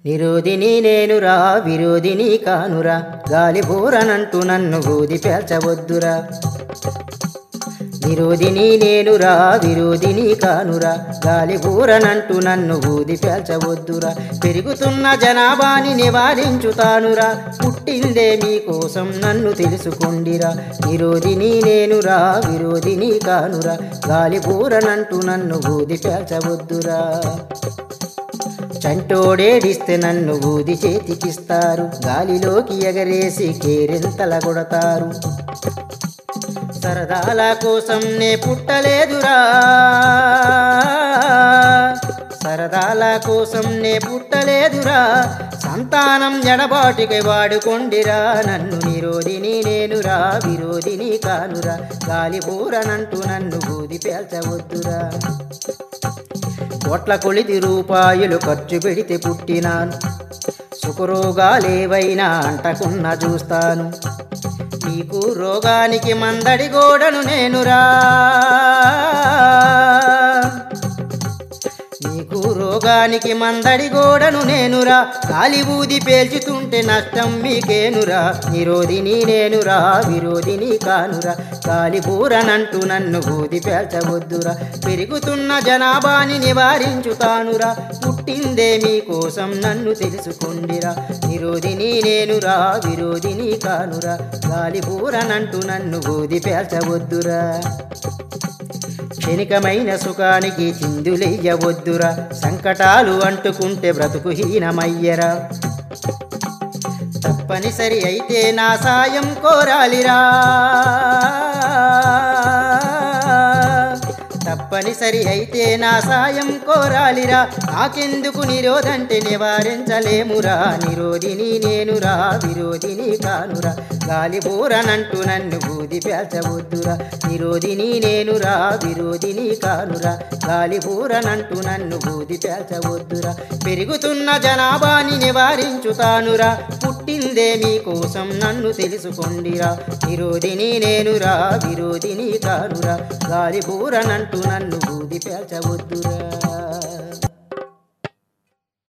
నిరోధిని నేనురా విరోధిని కానురా గాలి బోరనంటూ నన్ను గూది పేల్చవద్దురా విరోధిని నేనురా విరోధిని కానురా గాలి బూరనంటూ నన్ను ఊది పేల్చవద్దురా పెరుగుతున్న జనాభాని నివారించుతానురా పుట్టిందే మీకోసం నన్ను తెలుసుకోండిరా విరోధిని నేనురా విరోధిని కానురా గాలి బూరనంటూ నన్ను ఊది పేల్చవద్దురా చంటోడేడిస్తే నన్ను ఊది చేతికిస్తారు గాలిలోకి ఎగరేసి కేరింతల కొడతారు సరదాల కోసం నే పుట్టలేదురా సరదాల కోసం నే పుట్టలేదురా సంతానం ఎడబాటికి వాడుకొండిరా నన్ను నిరోధిని నేనురా విరోధిని కానురా గాలి బూరనంటూ నన్ను బూది పేల్చవద్దురా కోట్ల కొలిది రూపాయలు ఖర్చు పెడితే పుట్టినాను సుఖరోగాలేవైనా అంటకున్న చూస్తాను నీకు రోగానికి మందడి గోడను నేనురా నీకు రోగానికి మందడి గోడను నేనురా గాలి ఊది పేల్చుతుంటే నష్టం మీకేనురా నిరోధిని నేనురా విరోధిని కానురా గాలి బూరనంటూ నన్ను ఊది పేల్చవద్దురా పెరుగుతున్న జనాభాని నివారించుతానురా పుట్టిందే మీకోసం నన్ను తెలుసుకొండిరా నిరోధిని నేనురా విరోధిని కానురా గాలి బూరనంటూ నన్ను ఊది పేల్చవద్దురా క్షణికమైన సుఖానికి చిందులెయ్యవద్దురా సంకటాలు అంటుకుంటే బ్రతుకు హీనమయ్యరా తప్పనిసరి అయితే నా సాయం కోరాలిరా తప్పనిసరి అయితే నా సాయం కోరాలిరా నాకెందుకు నిరోధంటే నివారించలేమురా నిరోధిని నేనురా విరోధిని కానురా గాలి బోరనంటూ నన్ను బూది పేల్చవద్దురా నిరోధిని నేనురా విరోధిని కానురా గాలి బూరనంటూ నన్ను బూది పేల్చవద్దురా పెరుగుతున్న జనాభాని నివారించుతానురా పుట్టిందే మీకోసం నన్ను తెలుసుకొండిరా నిరోధిని నేనురా విరోధిని కానురా గాలి బూరనంటూ నన్ను బూది పేల్చవద్దురా